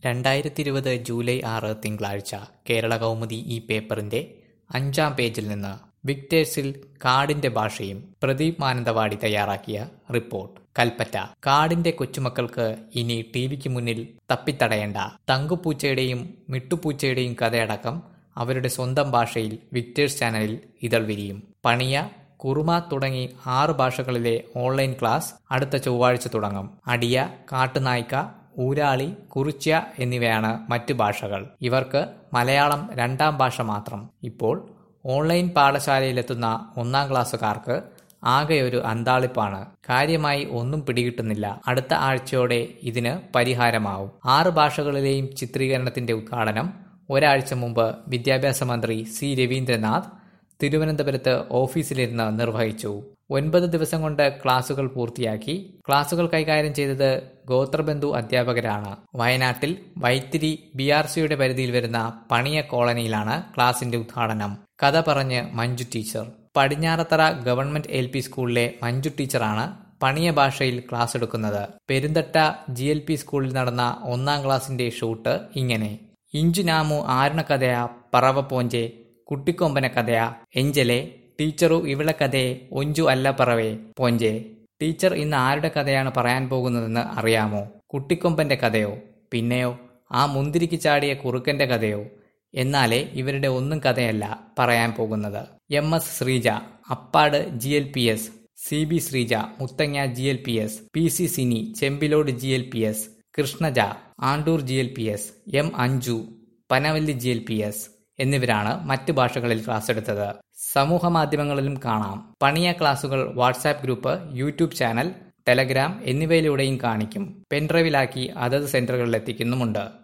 രണ്ടായിരത്തി ഇരുപത് ജൂലൈ ആറ് തിങ്കളാഴ്ച കേരള കൗമുദി ഈ പേപ്പറിന്റെ അഞ്ചാം പേജിൽ നിന്ന് വിക്ടേഴ്സിൽ കാടിന്റെ ഭാഷയും പ്രദീപ് മാനന്തവാടി തയ്യാറാക്കിയ റിപ്പോർട്ട് കൽപ്പറ്റ കാടിന്റെ കൊച്ചുമക്കൾക്ക് ഇനി ടി വിക്ക് മുന്നിൽ തപ്പിത്തടയേണ്ട തങ്കുപൂച്ചയുടെയും മിട്ടുപൂച്ചയുടെയും കഥയടക്കം അവരുടെ സ്വന്തം ഭാഷയിൽ വിക്ടേഴ്സ് ചാനലിൽ ഇതൾ വിരിയും പണിയ കുറുമ തുടങ്ങി ആറ് ഭാഷകളിലെ ഓൺലൈൻ ക്ലാസ് അടുത്ത ചൊവ്വാഴ്ച തുടങ്ങും അടിയ കാട്ടുനായ്ക്ക ഊരാളി കുറിച്യ എന്നിവയാണ് മറ്റ് ഭാഷകൾ ഇവർക്ക് മലയാളം രണ്ടാം ഭാഷ മാത്രം ഇപ്പോൾ ഓൺലൈൻ പാഠശാലയിലെത്തുന്ന ഒന്നാം ക്ലാസ്സുകാർക്ക് ആകെ ഒരു അന്താളിപ്പാണ് കാര്യമായി ഒന്നും പിടികിട്ടുന്നില്ല അടുത്ത ആഴ്ചയോടെ ഇതിന് പരിഹാരമാവും ആറ് ഭാഷകളിലെയും ചിത്രീകരണത്തിന്റെ ഉദ്ഘാടനം ഒരാഴ്ച മുമ്പ് വിദ്യാഭ്യാസ മന്ത്രി സി രവീന്ദ്രനാഥ് തിരുവനന്തപുരത്ത് ഓഫീസിലിരുന്ന് നിർവഹിച്ചു ഒൻപത് ദിവസം കൊണ്ട് ക്ലാസുകൾ പൂർത്തിയാക്കി ക്ലാസുകൾ കൈകാര്യം ചെയ്തത് ഗോത്രബന്ധു അധ്യാപകരാണ് വയനാട്ടിൽ വൈത്തിരി ബി ആർ സിയുടെ പരിധിയിൽ വരുന്ന പണിയ കോളനിയിലാണ് ക്ലാസിന്റെ ഉദ്ഘാടനം കഥ പറഞ്ഞ് Manju teacher Padinjarathara government L P സ്കൂളിലെ മഞ്ജു ടീച്ചറാണ് പണിയ ഭാഷയിൽ ക്ലാസ് എടുക്കുന്നത് പെരുന്തട്ട ജി എൽ പി സ്കൂളിൽ നടന്ന ഒന്നാം ക്ലാസിന്റെ ഷൂട്ട് ഇങ്ങനെ ഇഞ്ചുനാമു ആരുണ കഥയാ പറവ പോഞ്ചെ കുട്ടിക്കൊമ്പന കഥയാ എഞ്ചലെ ടീച്ചറു ഇവിളെ കഥയെ ഒഞ്ചു അല്ല പറവേ പോഞ്ചെ ടീച്ചർ ഇന്ന് ആരുടെ കഥയാണ് പറയാൻ പോകുന്നതെന്ന് അറിയാമോ കുട്ടിക്കൊമ്പന്റെ കഥയോ പിന്നെയോ ആ മുന്തിരിക്ക് ചാടിയ കുറുക്കന്റെ കഥയോ എന്നാലേ ഇവരുടെ ഒന്നും കഥയല്ല പറയാൻ പോകുന്നത് M S Sreeja Appad G L P S C B Sreeja Muthanga G L P S P C Sini Chembilode G L P S Krishnaja Andoor G L P S M Anju Panavalli G L P S എന്നിവരാണ് മറ്റ് ഭാഷകളിൽ ക്ലാസ് എടുത്തത് സമൂഹ മാധ്യമങ്ങളിലും കാണാം പണിയ ക്ലാസുകൾ WhatsApp group YouTube channel Telegram എന്നിവയിലൂടെയും കാണിക്കും പെൻഡ്രൈവിലാക്കി അതത് സെന്ററുകളിൽ എത്തിക്കുന്നുമുണ്ട്